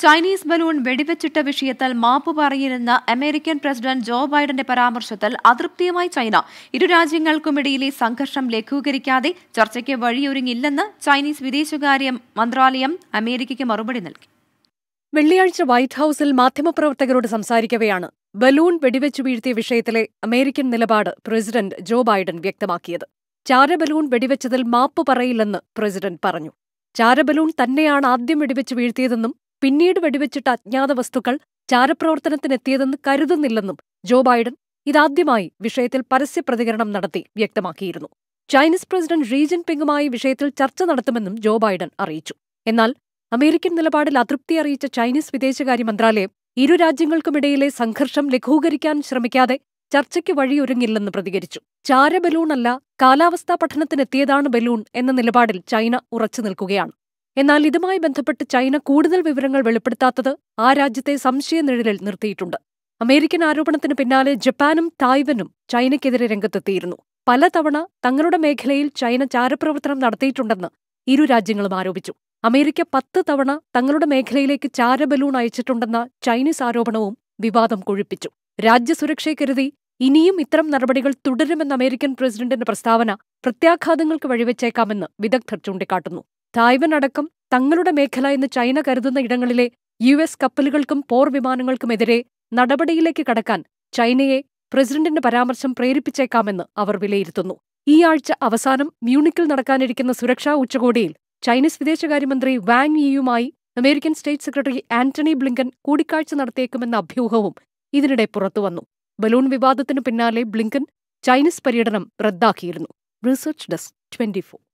Chinese balloon വെടിവെച്ചിട്ട വിഷയത്തിൽ മാപ്പ് പറയില്ലെന്ന American president Joe ബൈഡന്റെ പരാമർശത്തിൽ അതൃപ്തിയുമായി China ഇരു രാജ്യങ്ങൾക്കുമിടയിലെ സംഘർഷം ലഘൂകരിക്കാതെ ചർച്ചയ്ക്ക് വഴിയൊരുങ്ങില്ലെന്ന് ചൈനീസ് വിദേശകാര്യ മന്ത്രാലയം അമേരിക്കയ്ക്ക് മറുപടി നൽകി വെള്ളിയാഴ്ച വൈറ്റ് ഹൌസിൽ മാധ്യമപ്രവർത്തകരോട് സംസാരിക്കവെയാണ് ബലൂൺ വെടിവെച്ചു വീഴ്ത്തിയ വിഷയത്തിലെ അമേരിക്കൻ നിലപാട് പ്രസിഡന്റ് ജോ ബൈഡൻ വ്യക്തമാക്കിയത് ചാരബലൂൺ വെടിവെച്ചതിൽ മാപ്പ് പറയില്ലെന്ന് പ്രസിഡന്റ് പറഞ്ഞു ചാരബലൂൺ തന്നെയാണ് ആദ്യം വെടിവെച്ച് വീഴ്ത്തിയതെന്നും പിന്നീട് വെടിവെച്ചിട്ട അജ്ഞാത വസ്തുക്കൾ ചാരപ്രവർത്തനത്തിനെത്തിയതെന്ന് കരുതുന്നില്ലെന്നും ജോ ബൈഡൻ ഇതാദ്യമായി വിഷയത്തിൽ പരസ്യ പ്രതികരണം നടത്തി വ്യക്തമാക്കിയിരുന്നു ചൈനീസ് പ്രസിഡന്റ് ഷീ ജിൻപിങ്ങുമായി വിഷയത്തിൽ ചർച്ച നടത്തുമെന്നും ജോ ബൈഡൻ അറിയിച്ചു എന്നാൽ അമേരിക്കൻ നിലപാടിൽ അതൃപ്തി അറിയിച്ച ചൈനീസ് വിദേശകാര്യ മന്ത്രാലയം ഇരു രാജ്യങ്ങൾക്കുമിടയിലെ സംഘർഷം ലഘൂകരിക്കാൻ ശ്രമിക്കാതെ ചർച്ചയ്ക്ക് വഴിയൊരുങ്ങില്ലെന്ന് പ്രതികരിച്ചു ചാരബലൂണല്ല കാലാവസ്ഥാ പഠനത്തിനെത്തിയതാണ് ബലൂൺ എന്ന നിലപാടിൽ ചൈന ഉറച്ചു നിൽക്കുകയാണ് എന്നാൽ ഇതുമായി ബന്ധപ്പെട്ട് ചൈന കൂടുതൽ വിവരങ്ങൾ വെളിപ്പെടുത്താത്തത് ആ രാജ്യത്തെ സംശയനിഴലിൽ നിർത്തിയിട്ടുണ്ട് അമേരിക്കൻ ആരോപണത്തിന് പിന്നാലെ ജപ്പാനും തായ്വനും ചൈനയ്ക്കെതിരെ രംഗത്തെത്തിയിരുന്നു പലതവണ തങ്ങളുടെ മേഖലയിൽ ചൈന ചാരപ്രവർത്തനം നടത്തിയിട്ടുണ്ടെന്ന് ഇരു രാജ്യങ്ങളും ആരോപിച്ചു അമേരിക്ക പത്ത് തവണ തങ്ങളുടെ മേഖലയിലേക്ക് ചാരബലൂൺ അയച്ചിട്ടുണ്ടെന്ന ചൈനീസ് ആരോപണവും വിവാദം കൊഴുപ്പിച്ചു രാജ്യസുരക്ഷയെ കരുതി ഇനിയും ഇത്തരം നടപടികൾ തുടരുമെന്ന അമേരിക്കൻ പ്രസിഡന്റിന്റെ പ്രസ്താവന പ്രത്യാഘാതങ്ങൾക്ക് വഴിവെച്ചേക്കാമെന്ന് വിദഗ്ധർ ചൂണ്ടിക്കാട്ടുന്നു തായ്വൻ അടക്കം തങ്ങളുടെ മേഖല എന്ന് ചൈന കരുതുന്ന ഇടങ്ങളിലെ യു എസ് കപ്പലുകൾക്കും പോർ വിമാനങ്ങൾക്കുമെതിരെ നടപടിയിലേക്ക് കടക്കാൻ ചൈനയെ പ്രസിഡന്റിന്റെ പരാമർശം പ്രേരിപ്പിച്ചേക്കാമെന്ന് അവർ വിലയിരുത്തുന്നു ഈ ആഴ്ച അവസാനം മ്യൂണിക്കിൽ നടക്കാനിരിക്കുന്ന സുരക്ഷാ ഉച്ചകോടിയിൽ ചൈനീസ് വിദേശകാര്യമന്ത്രി വാങ് യിയുമായി American state secretary Antony Blinken കൂടിക്കാഴ്ച നടത്തിയേക്കുമെന്ന അഭ്യൂഹവും ഇതിനിടെ പുറത്തുവന്നു ബലൂൺ വിവാദത്തിനു പിന്നാലെ ബ്ലിങ്കൻ ചൈനീസ് പര്യടനം റദ്ദാക്കിയിരുന്നു റിസർച്ച് ഡെസ്ക് ട്വന്റി